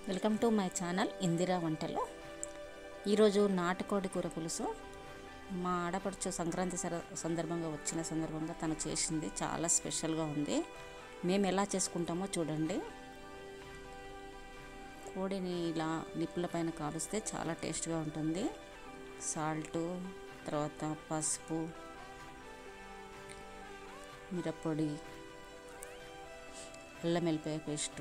welcome to my channel Indira వంటలు ఈరోజు నాటుకోడి కూర పులుసు మా ఆడపడుచు సంక్రాంతి సర సందర్భంగా వచ్చిన సందర్భంగా తను చేసింది చాలా స్పెషల్గా ఉంది మేము ఎలా చేసుకుంటామో చూడండి కోడిని ఇలా నిప్పుల పైన కాలుస్తే చాలా టేస్ట్గా ఉంటుంది సాల్టు తర్వాత పసుపు మిరప్పొడి అల్లం వెల్లిపాయ పేస్టు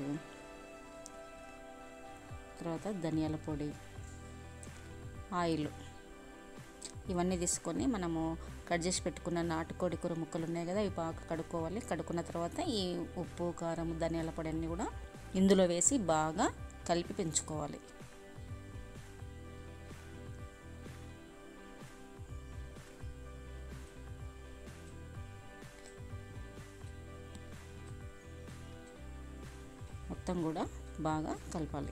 తర్వాత ధనియాల పొడి ఆయిల్ ఇవన్నీ తీసుకొని మనము కట్ చేసి పెట్టుకున్న నాటుకోడి కూర ముక్కలు ఉన్నాయి కదా ఇవి బాగా కడుక్కోవాలి కడుక్కున్న తర్వాత ఈ ఉప్పు కారం ధనియాల పొడి అన్నీ కూడా ఇందులో వేసి బాగా కలిపి పెంచుకోవాలి మొత్తం కూడా బాగా కలపాలి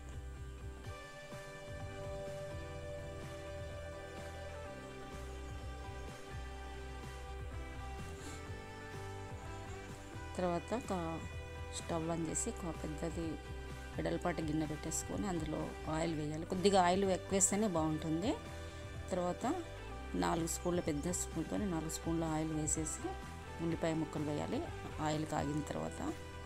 తర్వాత ఒక స్టవ్ ఆన్ చేసి ఒక పెద్దది వెడల్పాటి గిన్నె పెట్టేసుకొని అందులో ఆయిల్ వేయాలి కొద్దిగా ఆయిల్ ఎక్కువ వేస్తేనే బాగుంటుంది తర్వాత నాలుగు స్పూన్ల పెద్ద స్పూన్తో నాలుగు స్పూన్ల ఆయిల్ వేసేసి ఉల్లిపాయ ముక్కలు వేయాలి ఆయిల్ కాగిన తర్వాత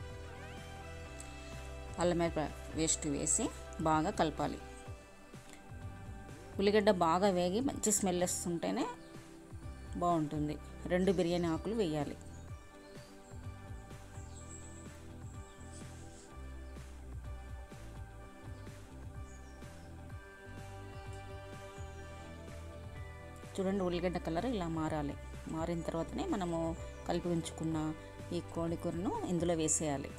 అల్లం వేస్ట్ వేసి బాగా కలపాలి ఉల్లిగడ్డ బాగా వేగి మంచి స్మెల్ వస్తుంటేనే బాగుంటుంది రెండు బిర్యానీ ఆకులు వేయాలి చూడండి ఉల్లిగడ్డ కలర్ ఇలా మారాలి మారిన తర్వాతనే మనము కలిపి ఉంచుకున్న ఈ కోడి కూరను ఇందులో వేసేయాలి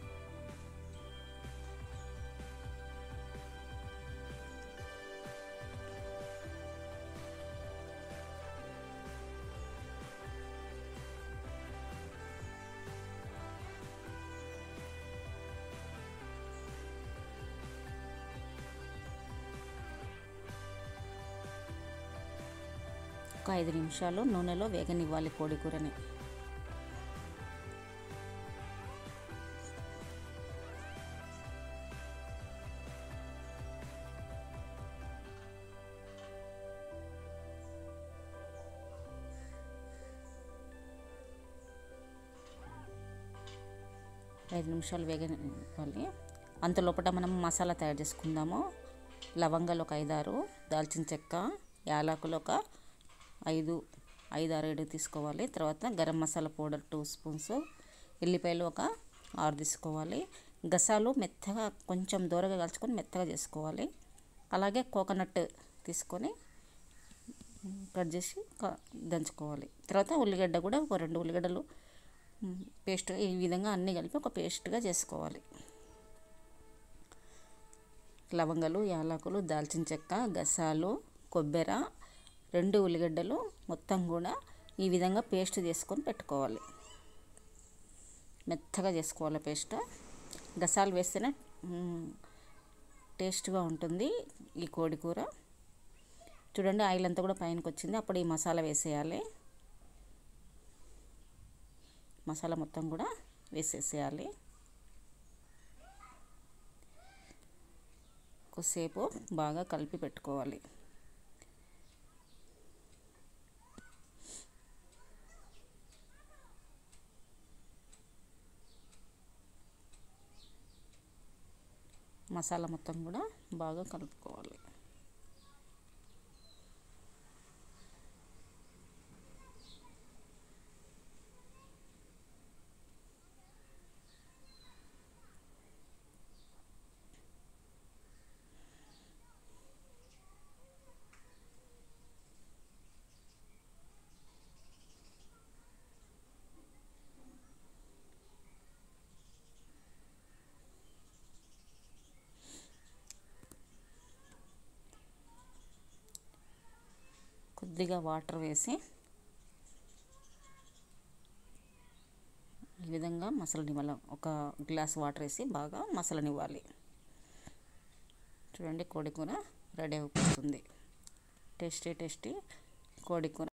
ఒక ఐదు నిమిషాలు నూనెలో వేగనివ్వాలి కోడి కూరని ఐదు నిమిషాలు వేగనివ్వాలి అంత లోపల మనం మసాలా తయారు చేసుకుందాము లవంగాలు ఒక ఐదారు దాల్చిన చెక్క యాలకులు ఒక ఐదు ఐదు ఆరు ఏడు తీసుకోవాలి తర్వాత garam masala powder two spoons ఎల్లిపాయలు ఒక ఆరు తీసుకోవాలి గసాలు మెత్తగా కొంచెం దూరగా కలుచుకొని మెత్తగా చేసుకోవాలి అలాగే కోకోనట్ తీసుకొని కట్ చేసి దంచుకోవాలి తర్వాత ఉల్లిగడ్డ కూడా ఒక రెండు ఉల్లిగడ్డలు పేస్ట్ ఈ విధంగా అన్నీ కలిపి ఒక పేస్ట్గా చేసుకోవాలి లవంగాలు యాలకులు దాల్చిన చెక్క గసాలు కొబ్బెర రెండు ఉల్లిగడ్డలు మొత్తం కూడా ఈ విధంగా పేస్ట్ చేసుకొని పెట్టుకోవాలి మెత్తగా చేసుకోవాలి పేస్ట్ గసాలు వేస్తేనే టేస్ట్గా ఉంటుంది ఈ కోడి కూర చూడండి ఆయిల్ అంతా కూడా పైనకి వచ్చింది అప్పుడు ఈ మసాలా వేసేయాలి మసాలా మొత్తం కూడా వేసేసేయాలి కొద్దిసేపు బాగా కలిపి పెట్టుకోవాలి మసాలా మొత్తం కూడా బాగా కలుపుకోవాలి కొద్దిగా వాటర్ వేసి ఈ విధంగా మసలనివ్వాలి ఒక గ్లాస్ వాటర్ వేసి బాగా మసలనివ్వాలి చూడండి కోడి కూర రెడీ అయిపోతుంది టేస్టీ టేస్టీ కోడి కూర